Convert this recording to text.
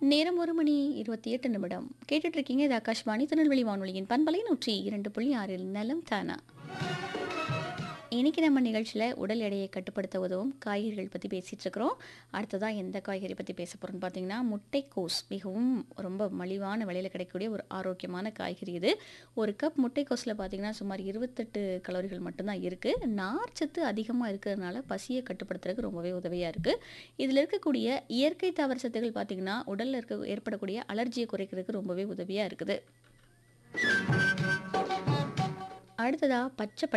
நேரம் ஒரு மணி இருபத்தி எட்டு நிமிடம் கேட்டுட்டு இருக்கீங்க இது ஆகாஷ்வாணி திருநெல்வேலி வானொலியின் பண்பலை நூற்றி இரண்டு புள்ளி ஆறில் நலம் தானா இன்னைக்கு நம்ம நிகழ்ச்சியில் உடல் எடையை கட்டுப்படுத்த உதவும் காய்கறிகள் பற்றி பேசிகிட்டு இருக்கிறோம் அடுத்ததாக எந்த காய்கறி பற்றி பேச போகிறோம்னு பார்த்தீங்கன்னா முட்டைக்கோஸ் மிகவும் ரொம்ப மலிவான விலையில் கிடைக்கக்கூடிய ஒரு ஆரோக்கியமான காய்கறி இது ஒரு கப் முட்டைக்கோஸில் பார்த்தீங்கன்னா சுமார் இருபத்தெட்டு கலோரிகள் மட்டும்தான் இருக்குது நார்ச்சத்து அதிகமாக இருக்கிறதுனால பசியை கட்டுப்படுத்துறதுக்கு ரொம்பவே உதவியாக இருக்குது இதில் இருக்கக்கூடிய இயற்கை தாவர சத்துக்கள் பார்த்தீங்கன்னா உடலில் இருக்க ஏற்படக்கூடிய அலர்ஜியை குறைக்கிறதுக்கு ரொம்பவே உதவியாக இருக்குது அடுத்ததாக பச்சை